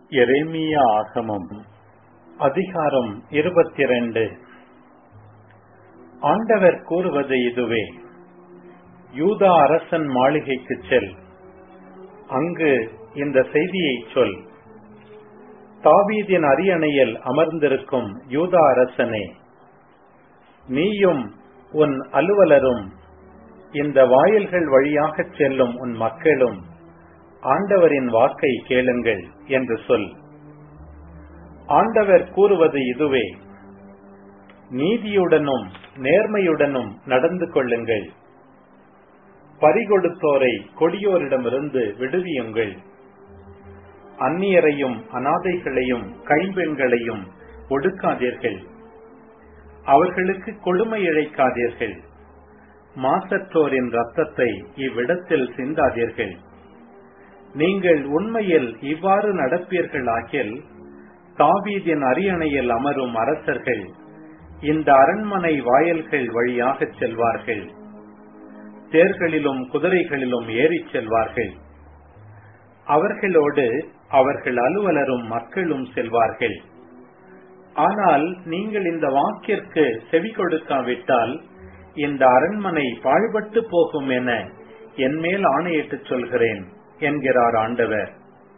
எரேமியா ஆகமம் அதிகாரம் இருபத்திரண்டு ஆண்டவர் கூறுவது இதுவே யூதா அரசன் மாளிகைக்குச் செல் அங்கு இந்த செய்தியைச் சொல் தாவீதின் அரியணையில் அமர்ந்திருக்கும் யூதா அரசனே நீயும் உன் அலுவலரும் இந்த வாயில்கள் வழியாகச் செல்லும் உன் மக்களும் ஆண்டவரின் வாக்கை கேளுங்கள் என்று சொல் ஆண்டவர் கூறுவது இதுவே நீதியுடனும் நேர்மையுடனும் நடந்து கொள்ளுங்கள் பறிகொடுத்தோரை கொடியோரிடமிருந்து விடுவியுங்கள் அந்நியரையும் அனாதைகளையும் கைம்பெண்களையும் ஒடுக்காதீர்கள் அவர்களுக்கு கொடுமை இழைக்காதீர்கள் மாசற்றோரின் ரத்தத்தை இவ்விடத்தில் சிந்தாதீர்கள் நீங்கள் உண்மையில் இவ்வாறு நடப்பீர்களாகில் தாவீதின் அரியணையில் அமரும் அரசர்கள் இந்த அரண்மனை வாயில்கள் வழியாகச் செல்வார்கள் தேர்களிலும் குதிரைகளிலும் ஏறிச் செல்வார்கள் அவர்களோடு அவர்கள் அலுவலரும் மக்களும் செல்வார்கள் ஆனால் நீங்கள் இந்த வாக்கிற்கு செவி கொடுக்காவிட்டால் இந்த அரண்மனை பாழ்பட்டு போகும் என என்மேல் ஆணையிட்டு சொல்கிறேன் என்கிறார் ஆண்டவர்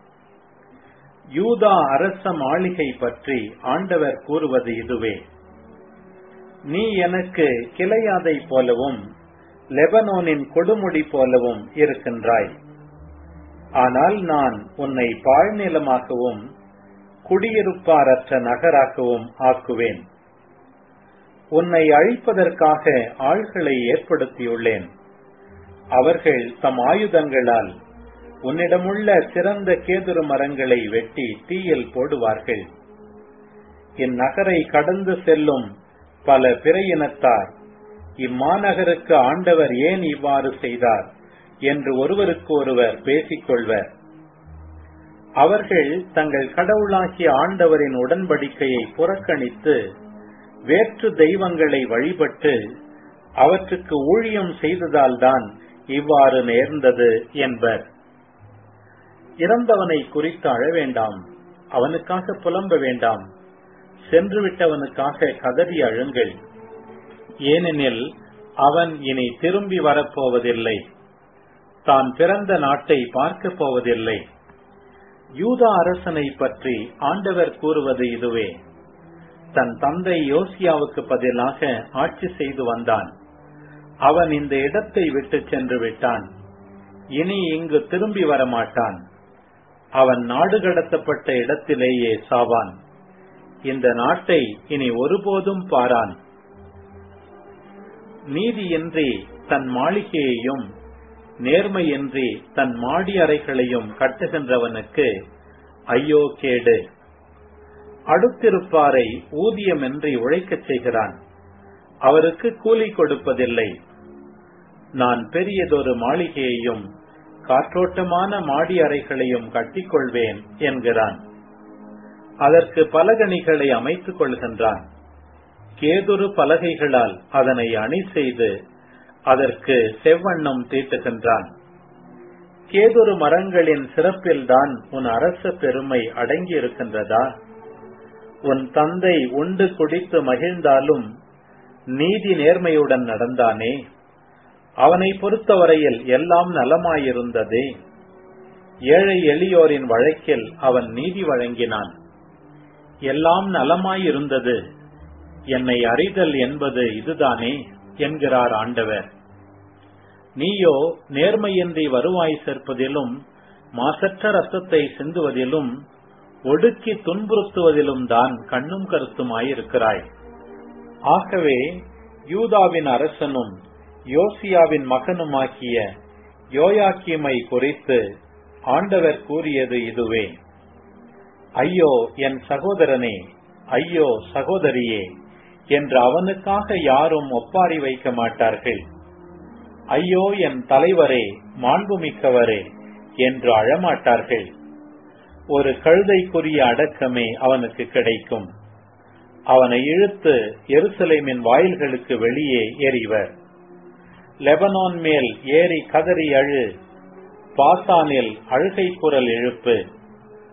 யூதா அரச மாளிகை பற்றி ஆண்டவர் கூறுவது இதுவே நீ எனக்கு கிளையாதை போலவும் லெபனோனின் கொடுமுடி போலவும் இருக்கின்றாய் ஆனால் நான் உன்னை பாழ்நிலமாகவும் குடியிருப்பாரற்ற நகராகவும் ஆக்குவேன் உன்னை அழிப்பதற்காக ஆள்களை ஏற்படுத்தியுள்ளேன் அவர்கள் தம் ஆயுதங்களால் உன்னிடமுள்ள சிறந்த கேதுரு மரங்களை வெட்டி தீயில் போடுவார்கள் இந்நகரை கடந்து செல்லும் பல பிற இனத்தார் இம்மாநகருக்கு ஆண்டவர் ஏன் இவ்வாறு செய்தார் என்று ஒருவருக்கு ஒருவர் பேசிக்கொள்வர் அவர்கள் தங்கள் கடவுளாகிய ஆண்டவரின் உடன்படிக்கையை புறக்கணித்து வேற்று தெய்வங்களை வழிபட்டு அவற்றுக்கு ஊழியம் செய்ததால்தான் இவ்வாறு நேர்ந்தது என்பர் இறந்தவனை குறித்து அழ வேண்டாம் அவனுக்காக புலம்ப வேண்டாம் சென்று விட்டவனுக்காக கதறி அழுங்கள் ஏனெனில் அவன் இனி திரும்பி வரப்போவதில்லை தான் பிறந்த நாட்டை பார்க்க போவதில்லை யூதா அரசனை பற்றி ஆண்டவர் கூறுவது இதுவே தன் தந்தை யோசியாவுக்கு பதிலாக ஆட்சி செய்து வந்தான் அவன் இந்த இடத்தை விட்டு சென்று விட்டான் இனி இங்கு திரும்பி வரமாட்டான் அவன் நாடு கடத்தப்பட்ட இடத்திலேயே சாவான் இந்த நாட்டை இனி ஒருபோதும் பாரான் நீதியின்றி தன் மாளிகையையும் நேர்மையின்றி தன் மாடி அறைகளையும் கட்டுகின்றவனுக்கு ஐயோ கேடு அடுத்திருப்பாரை ஊதியமின்றி உழைக்கச் செய்கிறான் அவருக்கு கூலி கொடுப்பதில்லை நான் பெரியதொரு மாளிகையையும் காற்றோட்டமான மாடி அறைகளையும் கட்டிக்கொள்வேன் என்கிறான் அதற்கு பலகணிகளை அமைத்துக் கொள்கின்றான் கேதுரு பலகைகளால் அதனை அணி செய்து அதற்கு செவ்வண்ணம் தீட்டுகின்றான் கேதுரு மரங்களின் சிறப்பில்தான் உன் அரச பெருமை அடங்கி இருக்கின்றதா உன் தந்தை உண்டு குடித்து மகிழ்ந்தாலும் நீதி நேர்மையுடன் நடந்தானே அவனை பொறுத்தவரையில் எல்லாம் நலமாயிருந்ததே ஏழை எளியோரின் வழக்கில் அவன் நீதி வழங்கினான் எல்லாம் நலமாயிருந்தது என்னை அறிதல் என்பது இதுதானே என்கிறார் ஆண்டவர் நீயோ நேர்மையின்றி வருவாய் சேர்ப்பதிலும் மாசற்ற ரத்தத்தை சிந்துவதிலும் ஒடுக்கி துன்புறுத்துவதிலும் தான் கண்ணும் கருத்துமாயிருக்கிறாய் ஆகவே யூதாவின் அரசனும் யோசியாவின் மகனுமாக்கிய யோயாக்கியமை குறித்து ஆண்டவர் கூறியது இதுவே ஐயோ என் சகோதரனே ஐயோ சகோதரியே என்று அவனுக்காக யாரும் ஒப்பாரி வைக்க மாட்டார்கள் ஐயோ என் தலைவரே மாண்புமிக்கவரே என்று அழமாட்டார்கள் ஒரு கழுதைக்குரிய அடக்கமே அவனுக்கு கிடைக்கும் அவனை இழுத்து எருசலேமின் வாயில்களுக்கு வெளியே எறிவர் லெபனான் மேல் ஏறி கதறி அழு பாசானில் அழுகை குரல் எழுப்பு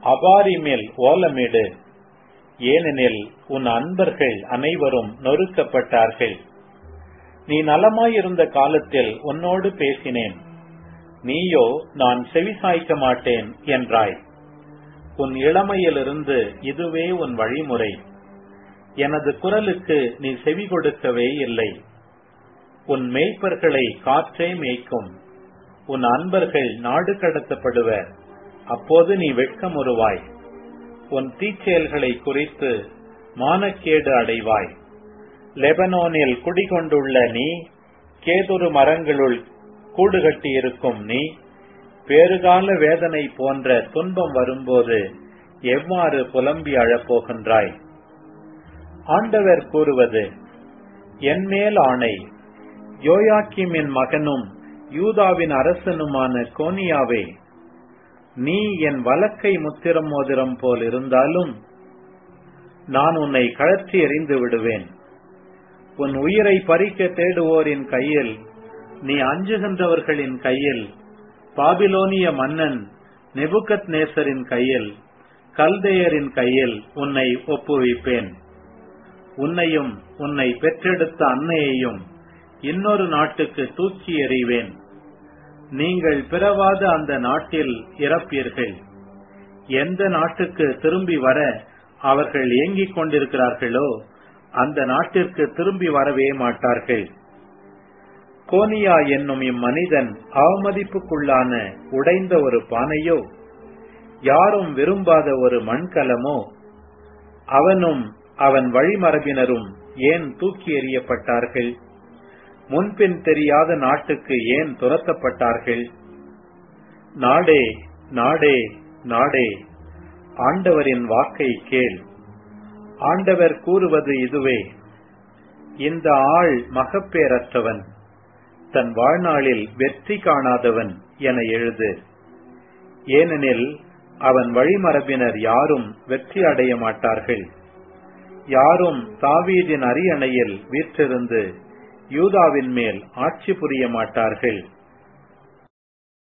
அபாரிமேல் ஓலமிடு ஏனெனில் உன் அன்பர்கள் அனைவரும் நொறுக்கப்பட்டார்கள் நீ நலமாயிருந்த காலத்தில் உன்னோடு பேசினேன் நீயோ நான் செவிசாய்க்க மாட்டேன் என்றாய் உன் இளமையிலிருந்து இதுவே உன் வழிமுறை எனது குரலுக்கு நீ செவி கொடுக்கவே இல்லை உன் மேய்ப்பர்களை காற்றே மேய்க்கும் உன் அன்பர்கள் நாடு கடத்தப்படுவர் அப்போது நீ வெட்கமுறுவாய் உன் தீச்செயல்களை குறித்து மானக்கேடு அடைவாய் லெபனோனில் குடிகொண்டுள்ள நீ கேதுரு மரங்களுள் கூடு கட்டியிருக்கும் நீ பேறுகால வேதனை போன்ற துன்பம் வரும்போது எவ்வாறு புலம்பி அழப்போகின்றாய் ஆண்டவர் கூறுவது என் மேல் ஆணை யோயாக்கிமின் மகனும் யூதாவின் அரசனுமான கோனியாவே நீ என் வலக்கை முத்திரம் மோதிரம் போல் இருந்தாலும் நான் உன்னை கழற்றி எறிந்து விடுவேன் உன் உயிரை பறிக்க தேடுவோரின் கையில் நீ அஞ்சுகின்றவர்களின் கையில் பாபிலோனிய மன்னன் நெபுகத் நேசரின் கையில் கல்தேயரின் கையில் உன்னை ஒப்புவிப்பேன் உன்னையும் உன்னை பெற்றெடுத்த அன்னையையும் இன்னொரு நாட்டுக்கு தூக்கி எறிவேன் நீங்கள் பிறவாத அந்த நாட்டில் இறப்பீர்கள் எந்த நாட்டுக்கு திரும்பி வர அவர்கள் ஏங்கிக் கொண்டிருக்கிறார்களோ அந்த நாட்டிற்கு திரும்பி வரவே மாட்டார்கள் கோனியா என்னும் இம்மனிதன் அவமதிப்புக்குள்ளான உடைந்த ஒரு பானையோ யாரும் விரும்பாத ஒரு மண்கலமோ அவனும் அவன் வழிமரபினரும் ஏன் தூக்கி எறியப்பட்டார்கள் முன்பின் தெரியாத நாட்டுக்கு ஏன் துரத்தப்பட்டார்கள் நாடே நாடே நாடே ஆண்டவரின் வாக்கை கேள் ஆண்டவர் கூறுவது இதுவே இந்த ஆள் மகப்பேரற்றவன் தன் வாழ்நாளில் வெற்றி காணாதவன் என எழுது ஏனெனில் அவன் வழிமரபினர் யாரும் வெற்றி அடைய மாட்டார்கள் யாரும் தாவீதின் அரியணையில் வீற்றிருந்து யூதாவின் மேல் ஆட்சி புரிய மாட்டார்கள்